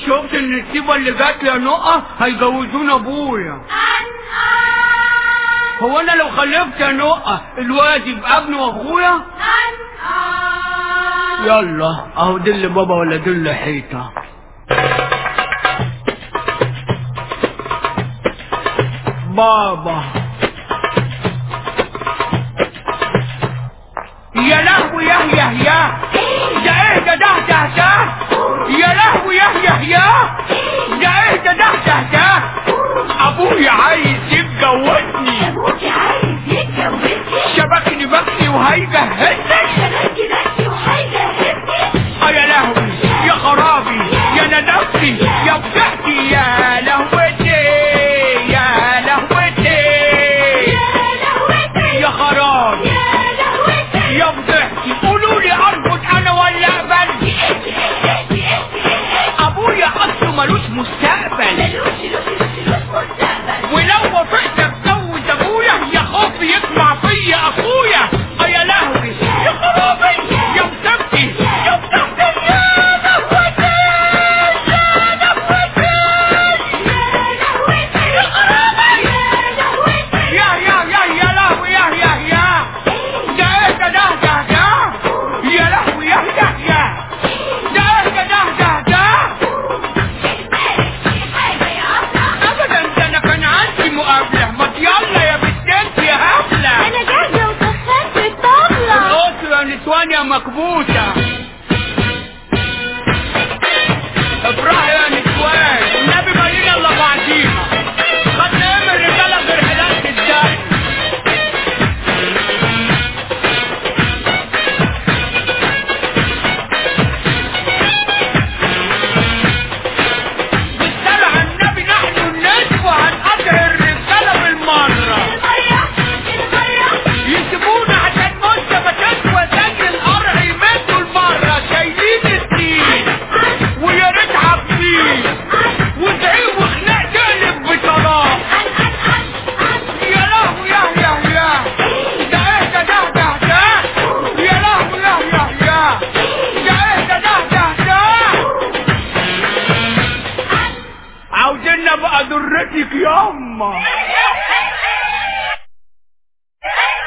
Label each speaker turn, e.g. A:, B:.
A: شفت النسيبة اللي جات لي يا نقة هيجوزونا ابويا هو انا لو خلفت يا نقة الواد يبقى ابني واخويا يلا اهو دل بابا ولا دل حيطة بابا يا لهوي يا يا يا ده ايه ده ده ده ده يا لهوي يا يا يا ده ايه ده ده ده ده ابويا عايز يتجوزني شبكني بكني وهيجهزني اه يا لهوي يا خرابي يا ندمتي يا بكحتي يا لهوتي يا لهوتي يا خرابي يا بضحكي قولوا لي اربط انا ولا اقبل ابويا اصله ملوش مستقبل ولو وافقت اتجوز ابويا يا خوفي يطمع فيا اخويا اه يا لهوي يا خرابي يا بضحكي يا بضحكي يا لهوتي يا لهوتي يا خرابي يا يا يا يا لهوي يا يا يا ده ايه ده ده ده ده يا لهوي يا يا يا ده ايه ده ده ده ده ابدا ده انا كان عندي مقابله ما يلا يا بنتي يا هبله
B: انا جاهزة وسخنت الطاولة
A: الاسره نسوان يا مكبوته افرحوا يا نسوان النبي مالينا الا بعضيها خدنا ايه من الرجاله غير حلال الدم بالصلاة على النبي نحن النسوة هنقطع الرجالة بالمرة يسيبونا عشان مدة ما تسوى زي القرع يمدوا المرة شايلين الدين ويا ريت عابدين وزعيق وخناق تقلب بطلاق يا لهوي يا يا يا ده ايه ده ده ده ده يا لهوي يا يا يا ده ايه ده ده ده ده عاوزين بقى ضرتك ياما